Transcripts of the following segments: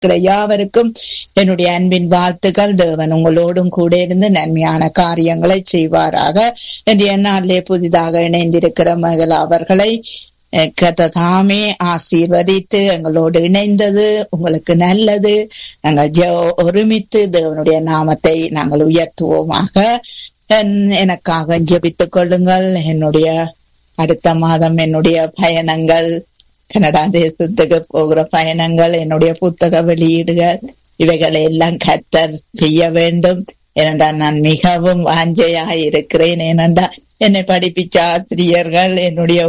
இருக்கிற யாவருக்கும் என்னுடைய அன்பின் வாழ்த்துக்கள் தேவன் உங்களோடும் கூட இருந்து நன்மையான காரியங்களை செய்வாராக இன்றைய நாளிலே புதிதாக இணைந்திருக்கிற மகள் அவர்களை கத்த தாமே ஆசீர்வதித்து எங்களோடு இணைந்தது உங்களுக்கு நல்லது நாங்கள் ஒருமித்து தேவனுடைய நாமத்தை நாங்கள் உயர்த்துவோமாக எனக்காக ஜெபித்துக் கொள்ளுங்கள் என்னுடைய அடுத்த மாதம் என்னுடைய பயணங்கள் கனடா தேசத்துக்கு போகிற பயணங்கள் என்னுடைய புத்தக வெளியீடுகள் இவைகளை எல்லாம் கத்தர் செய்ய வேண்டும் ஏனென்றால் நான் மிகவும் வாஞ்சையா இருக்கிறேன் ஏனென்றால் என்னை படிப்பிச்ச ஆசிரியர்கள் என்னுடைய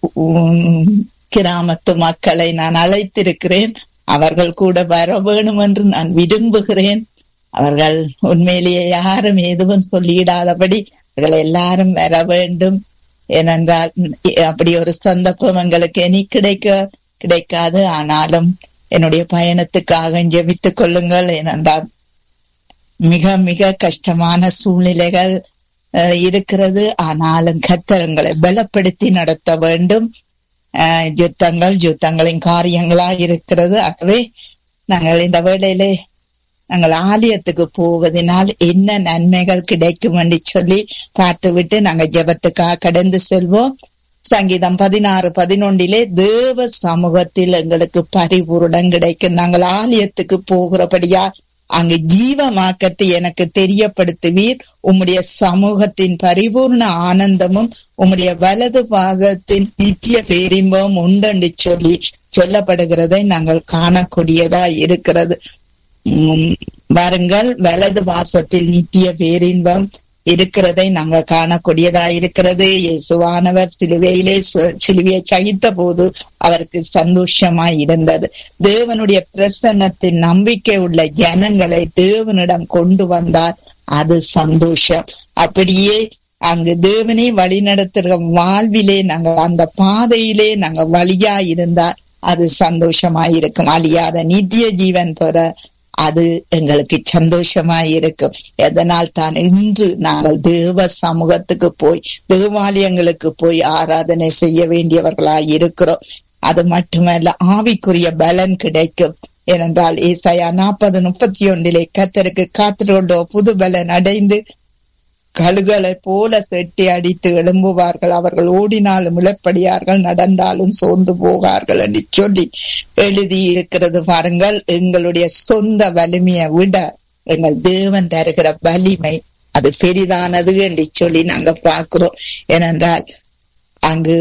கிராமத்து மக்களை நான் அழைத்திருக்கிறேன் அவர்கள் கூட வர வேணும் என்று நான் விரும்புகிறேன் அவர்கள் உண்மையிலேயே யாரும் எதுவும் சொல்லிடாதபடி அவர்கள் எல்லாரும் வர வேண்டும் ஏனென்றால் அப்படி ஒரு சந்தர்ப்பம் எங்களுக்கு இனி கிடைக்க கிடைக்காது ஆனாலும் என்னுடைய பயணத்துக்காக ஜெபித்துக் கொள்ளுங்கள் ஏனென்றால் மிக மிக கஷ்டமான சூழ்நிலைகள் இருக்கிறது ஆனாலும் கத்தரங்களை பலப்படுத்தி நடத்த வேண்டும் யுத்தங்கள் யுத்தங்களின் காரியங்களா இருக்கிறது ஆகவே நாங்கள் இந்த வேளையிலே நாங்கள் ஆலயத்துக்கு போவதனால் என்ன நன்மைகள் கிடைக்கும் என்று சொல்லி பார்த்து விட்டு நாங்கள் ஜெபத்துக்காக கடந்து செல்வோம் சங்கீதம் பதினாறு பதினொன்றிலே தேவ சமூகத்தில் எங்களுக்கு பரிபூருடன் கிடைக்கும் நாங்கள் ஆலயத்துக்கு போகிறபடியா அங்கு ஜீவமாக்கத்தை எனக்கு தெரியப்படுத்துவீர் உம்முடைய சமூகத்தின் பரிபூர்ண ஆனந்தமும் உம்முடைய வலது பாகத்தின் நித்திய பேரின்பம் உண்டென்று சொல்லி சொல்லப்படுகிறதை நாங்கள் காணக்கூடியதா இருக்கிறது வாருங்கள் வலது வாசத்தில் நித்திய பேரின்பம் இருக்கிறதை நாங்க காணக்கூடியதா இருக்கிறது இயேசுவானவர் சிலுவையிலே சிலுவையை சகித்த போது அவருக்கு சந்தோஷமாய் இருந்தது தேவனுடைய பிரசன்னத்தின் நம்பிக்கை உள்ள ஜனங்களை தேவனிடம் கொண்டு வந்தார் அது சந்தோஷம் அப்படியே அங்கு தேவனை வழி நடத்துகிற வாழ்விலே நாங்க அந்த பாதையிலே நாங்க வழியா இருந்தால் அது சந்தோஷமாயிருக்கும் அழியாத நித்திய ஜீவன் பெற அது எங்களுக்கு சந்தோஷமா இருக்கும் எதனால் தான் இன்று நாங்கள் தேவ சமூகத்துக்கு போய் தேவாலயங்களுக்கு போய் ஆராதனை செய்ய வேண்டியவர்களாய் இருக்கிறோம் அது மட்டுமல்ல ஆவிக்குரிய பலன் கிடைக்கும் ஏனென்றால் ஏசாயா நாற்பது முப்பத்தி ஒன்றிலே கத்தருக்கு காத்திரோண்டோ புது பலன் அடைந்து கழுகளை போல செட்டி அடித்து எழும்புவார்கள் அவர்கள் ஓடினாலும் இழப்படியார்கள் நடந்தாலும் சோர்ந்து போகார்கள் என்று சொல்லி எழுதி இருக்கிறது பாருங்கள் எங்களுடைய சொந்த வலிமையை விட எங்கள் தேவன் தருகிற வலிமை அது பெரிதானது என்று சொல்லி நாங்க பார்க்கிறோம் ஏனென்றால் அங்கு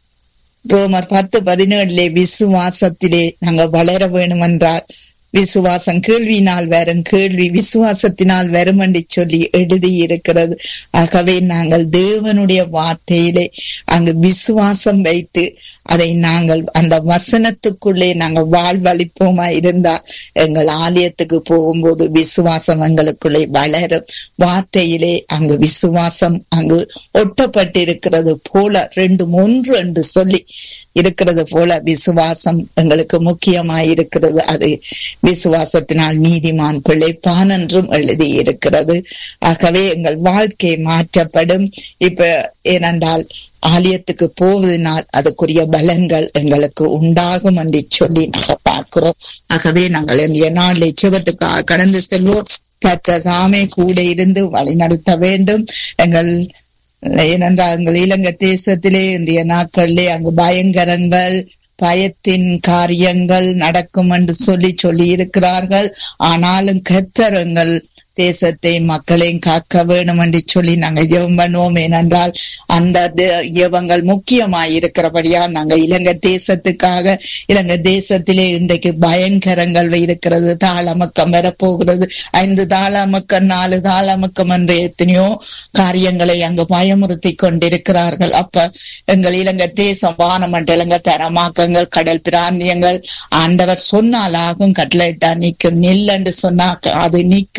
ரோமர் பத்து பதினேழுலே விசுவாசத்திலே நாங்க வளர வேணும் என்றால் விசுவாசம் கேள்வியினால் வரும் கேள்வி விசுவாசத்தினால் வரும் என்று சொல்லி எழுதி இருக்கிறது ஆகவே நாங்கள் தேவனுடைய வார்த்தையிலே அங்கு விசுவாசம் வைத்து அதை நாங்கள் அந்த வசனத்துக்குள்ளே நாங்கள் வாழ்வழிப்போமா இருந்தால் எங்கள் ஆலயத்துக்கு போகும்போது விசுவாசம் எங்களுக்குள்ளே வளரும் வார்த்தையிலே அங்கு விசுவாசம் அங்கு ஒட்டப்பட்டிருக்கிறது போல ரெண்டும் ஒன்று என்று சொல்லி இருக்கிறது போல விசுவாசம் எங்களுக்கு முக்கியமாயிருக்கிறது அது விசுவாசத்தினால் நீதிமான் பிழைப்பான் என்றும் எழுதி இருக்கிறது ஆகவே எங்கள் வாழ்க்கை மாற்றப்படும் இப்ப ஏனென்றால் ஆலயத்துக்கு போவதனால் அதுக்குரிய பலன்கள் எங்களுக்கு உண்டாகும் என்று சொல்லி நாங்கள் பார்க்கிறோம் ஆகவே நாங்கள் இந்திய நாளில் சிவத்துக்காக கடந்து செல்வோம் கத்ததாமே கூட இருந்து வழி நடத்த வேண்டும் எங்கள் ஏனென்றால் எங்கள் இலங்கை தேசத்திலே இன்றைய நாட்களிலே அங்கு பயங்கரங்கள் பயத்தின் காரியங்கள் நடக்கும் என்று சொல்லி சொல்லி இருக்கிறார்கள் ஆனாலும் கத்தரங்கள் தேசத்தை மக்களையும் காக்க வேணும் என்று சொல்லி நாங்கள் ஜெபம் பண்ணுவோம் ஏனென்றால் அந்த ஜெபங்கள் முக்கியமாய் இருக்கிறபடியா நாங்கள் இலங்கை தேசத்துக்காக இலங்கை தேசத்திலே இன்றைக்கு பயங்கரங்கள் இருக்கிறது தாளமக்கம் வரப்போகிறது ஐந்து தாளமக்கம் நாலு தாளமக்கம் என்று எத்தனையோ காரியங்களை அங்கு பயமுறுத்தி கொண்டிருக்கிறார்கள் அப்ப எங்கள் இலங்கை தேசம் வானமண்டலங்க தரமாக்கங்கள் கடல் பிராந்தியங்கள் ஆண்டவர் சொன்னால் ஆகும் கட்டளையிட்டா நிற்கும் நில் என்று சொன்னா அது நிற்கும்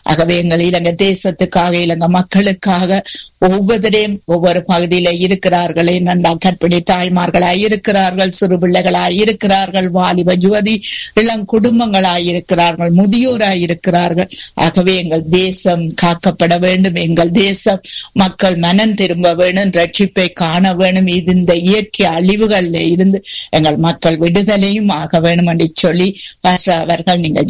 ஆகவே எங்கள் இலங்கை தேசத்துக்காக இலங்கை மக்களுக்காக ஒவ்வொருவரையும் ஒவ்வொரு பகுதியில இருக்கிறார்களே நன்றா கற்பிணி தாய்மார்களாய் இருக்கிறார்கள் சிறு பிள்ளைகளாய் இருக்கிறார்கள் வாலிப ஜுவதி இளம் குடும்பங்களாய் இருக்கிறார்கள் முதியோராய் இருக்கிறார்கள் ஆகவே எங்கள் தேசம் காக்கப்பட வேண்டும் எங்கள் தேசம் மக்கள் மனம் திரும்ப வேணும் ரட்சிப்பை காண வேணும் இது இந்த இயற்கை அழிவுகள்ல இருந்து எங்கள் மக்கள் விடுதலையும் ஆக வேணும் என்று சொல்லி பாஸ்டர் அவர்கள் நீங்க